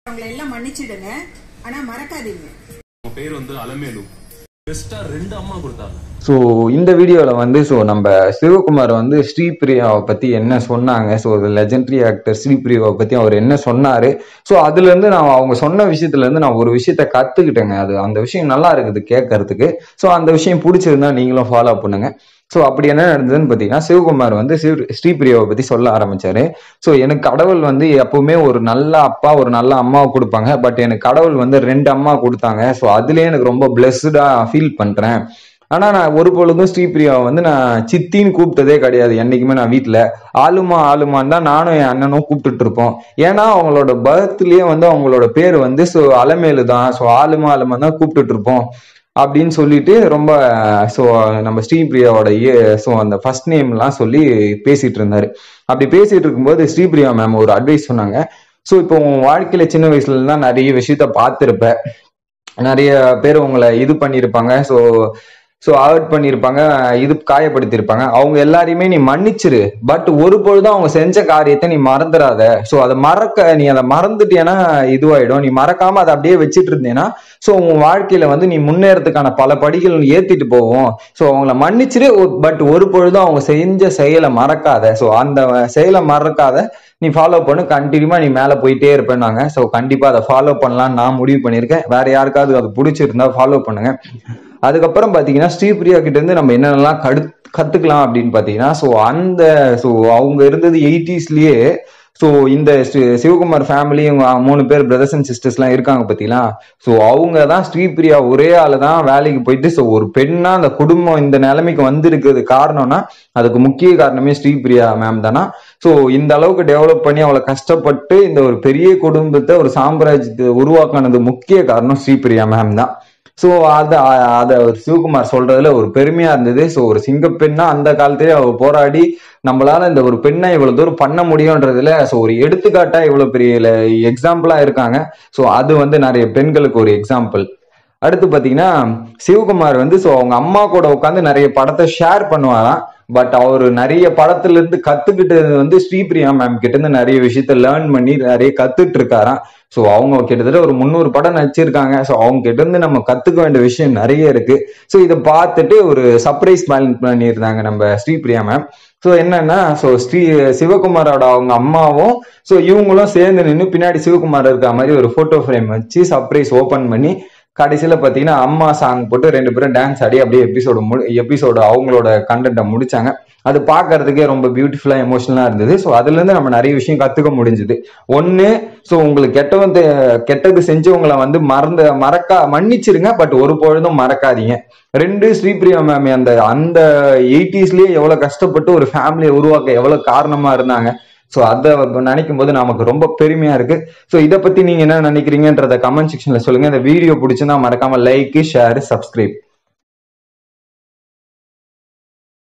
அவங்களை எல்லாம் மன்னிச்சிடுங்க ஆனா மறக்காதீங்க உங்க பேர் வந்து அலமேலு பெஸ்டா ரெண்டு அம்மா கொடுத்தாங்க ஸோ இந்த வீடியோவில் வந்து ஸோ நம்ம சிவகுமார் வந்து ஸ்ரீபிரியாவை பற்றி என்ன சொன்னாங்க ஸோ லெஜெண்டரி ஆக்டர் ஸ்ரீபிரியாவை பற்றி அவர் என்ன சொன்னார் ஸோ அதுலேருந்து நான் அவங்க சொன்ன விஷயத்துலேருந்து நான் ஒரு விஷயத்த கற்றுக்கிட்டேங்க அது அந்த விஷயம் நல்லா இருக்குது கேட்கறதுக்கு ஸோ அந்த விஷயம் பிடிச்சிருந்தா நீங்களும் ஃபாலோ பண்ணுங்க ஸோ அப்படி என்ன நடந்ததுன்னு பார்த்தீங்கன்னா சிவகுமார் வந்து சிவ ஸ்ரீபிரியாவை பற்றி சொல்ல ஆரம்பிச்சாரு ஸோ எனக்கு கடவுள் வந்து எப்பவுமே ஒரு நல்ல அப்பா ஒரு நல்ல அம்மாவை கொடுப்பாங்க பட் எனக்கு கடவுள் வந்து ரெண்டு அம்மா கொடுத்தாங்க ஸோ அதுலேயே எனக்கு ரொம்ப பிளெஸ்டாக ஃபீல் பண்ணுறேன் ஆனா நான் ஒரு பொழுதும் ஸ்ரீபிரியாவை வந்து நான் சித்தின்னு கூப்பிட்டதே கிடையாது என்னைக்குமே நான் வீட்டில் ஆளுமா ஆளுமான்னு தான் நானும் என் அண்ணனும் கூப்பிட்டுட்டு இருப்போம் ஏன்னா அவங்களோட பர்த்லயே வந்து அவங்களோட பேர் வந்து ஸோ அலமேலு தான் ஸோ ஆளுமா ஆளுமா தான் கூப்பிட்டுட்டு இருப்போம் அப்படின்னு சொல்லிட்டு ரொம்ப ஸோ நம்ம ஸ்ரீபிரியாவோட ஸோ அந்த ஃபர்ஸ்ட் நேம்லாம் சொல்லி பேசிட்டு இருந்தாரு அப்படி பேசிட்டு இருக்கும்போது ஸ்ரீபிரியா மேம் ஒரு அட்வைஸ் சொன்னாங்க ஸோ இப்போ உன் வாழ்க்கையில சின்ன வயசுல தான் நிறைய விஷயத்த பார்த்துருப்ப நிறைய பேர் உங்களை இது பண்ணியிருப்பாங்க ஸோ ஸோ அவாய்ட் பண்ணியிருப்பாங்க இது காயப்படுத்தியிருப்பாங்க அவங்க எல்லாரையுமே நீ மன்னிச்சிரு பட் ஒரு பொழுதும் அவங்க செஞ்ச காரியத்தை நீ மறந்துடாத ஸோ அதை மறக்க நீ அதை மறந்துட்டேன்னா இதுவாயிடும் நீ மறக்காம அதை அப்படியே வச்சிட்டு இருந்தேன்னா ஸோ உன் வாழ்க்கையில வந்து நீ முன்னேறதுக்கான பல படிகள் ஏத்திட்டு போவோம் ஸோ அவங்கள மன்னிச்சிரு பட் ஒரு பொழுதும் அவங்க செஞ்ச செயலை மறக்காத ஸோ அந்த செயலை மறக்காத நீ ஃபாலோ பண்ணு கண்டினியூவா நீ மேல போயிட்டே இருப்பேன்னாங்க ஸோ கண்டிப்பா அதை ஃபாலோ பண்ணலாம்னு நான் முடிவு பண்ணியிருக்கேன் வேற யாருக்காவது அது பிடிச்சிருந்தா ஃபாலோ பண்ணுங்க அதுக்கப்புறம் பாத்தீங்கன்னா ஸ்ரீபிரியா கிட்ட இருந்து நம்ம என்னென்னலாம் கடு கத்துக்கலாம் அப்படின்னு பாத்தீங்கன்னா ஸோ அந்த ஸோ அவங்க இருந்தது எயிட்டிஸ்லயே ஸோ இந்த சி- சிவகுமார் ஃபேமிலி மூணு பேர் பிரதர்ஸ் அண்ட் சிஸ்டர்ஸ்லாம் இருக்காங்க பார்த்தீங்களா ஸோ அவங்க தான் ஸ்ரீபிரியா ஒரே ஆளு தான் வேலைக்கு போயிட்டு ஸோ ஒரு பெண்ணா அந்த குடும்பம் இந்த நிலைமைக்கு வந்திருக்கிறது காரணம்னா அதுக்கு முக்கிய காரணமே ஸ்ரீபிரியா மேம் தானா ஸோ இந்த அளவுக்கு டெவலப் பண்ணி அவளை கஷ்டப்பட்டு இந்த ஒரு பெரிய குடும்பத்தை ஒரு சாம்ராஜ்யத்தை உருவாக்குனது முக்கிய காரணம் ஸ்ரீபிரியா மேம் தான் ஸோ அதை அதை ஒரு சிவகுமார் சொல்றதுல ஒரு பெருமையா இருந்தது ஸோ ஒரு சிங்கப்பெண்ணா அந்த காலத்திலே அவ போராடி நம்மளால இந்த ஒரு பெண்ணை இவ்வளவு தூரம் பண்ண முடியும்ன்றதுல ஸோ ஒரு எடுத்துக்காட்டா இவ்வளவு பெரிய எக்ஸாம்பிளா இருக்காங்க ஸோ அது வந்து நிறைய பெண்களுக்கு ஒரு எக்ஸாம்பிள் அடுத்து பாத்தீங்கன்னா சிவகுமார் வந்து ஸோ அவங்க அம்மா கூட உட்காந்து நிறைய படத்தை ஷேர் பண்ணுவாராம் பட் அவர் நிறைய படத்துல இருந்து கத்துக்கிட்டது வந்து ஸ்ரீபிரியா மேம் கிட்ட இருந்து நிறைய விஷயத்த லேர்ன் பண்ணி நிறைய கத்துட்டு இருக்காராம் ஸோ அவங்க கிட்டத்தட்ட ஒரு முந்நூறு படம் நடிச்சிருக்காங்க ஸோ அவங்க கிட்ட இருந்து நம்ம கத்துக்க வேண்டிய விஷயம் நிறைய இருக்கு ஸோ இதை பார்த்துட்டு ஒரு சர்ப்ரைஸ் பிளான் பண்ணியிருந்தாங்க நம்ம ஸ்ரீபிரியா மேம் ஸோ என்னன்னா ஸோ ஸ்ரீ சிவகுமாரோட அவங்க அம்மாவும் ஸோ இவங்களும் சேர்ந்து நின்று பின்னாடி சிவகுமார் இருக்க மாதிரி ஒரு போட்டோ ஃப்ரேம் வச்சு சர்ப்ரைஸ் ஓபன் பண்ணி கடைசியில பாத்தீங்கன்னா அம்மா சாங் போட்டு ரெண்டு பேரும் டான்ஸ் ஆடி அப்படியே எபிசோடு மு எபிசோடு அவங்களோட கண்டென்ட்டை முடிச்சாங்க அது பார்க்கறதுக்கே ரொம்ப பியூட்டிஃபுல்லா எமோஷனலா இருந்தது ஸோ அதுல இருந்து நம்ம நிறைய விஷயம் கத்துக்க முடிஞ்சுது ஒன்னு ஸோ உங்களுக்கு கெட்டவன் தெ- கெட்டது செஞ்சவங்களை வந்து மறந்த மறக்கா மன்னிச்சிருங்க பட் ஒரு பொழுதும் மறக்காதீங்க ரெண்டு ஸ்ரீபிரியா மேம் அந்த அந்த எயிட்டிஸ்லயே எவ்வளவு கஷ்டப்பட்டு ஒரு ஃபேமிலியை உருவாக்க எவ்வளவு காரணமா இருந்தாங்க ஸோ அதை நினைக்கும் போது நமக்கு ரொம்ப பெருமையா இருக்கு ஸோ இதை பத்தி நீங்க என்ன நினைக்கிறீங்கன்றத கமெண்ட் செக்ஷன்ல சொல்லுங்க இந்த வீடியோ பிடிச்சிருந்தா மறக்காம லைக் ஷேர் சப்ஸ்கிரைப்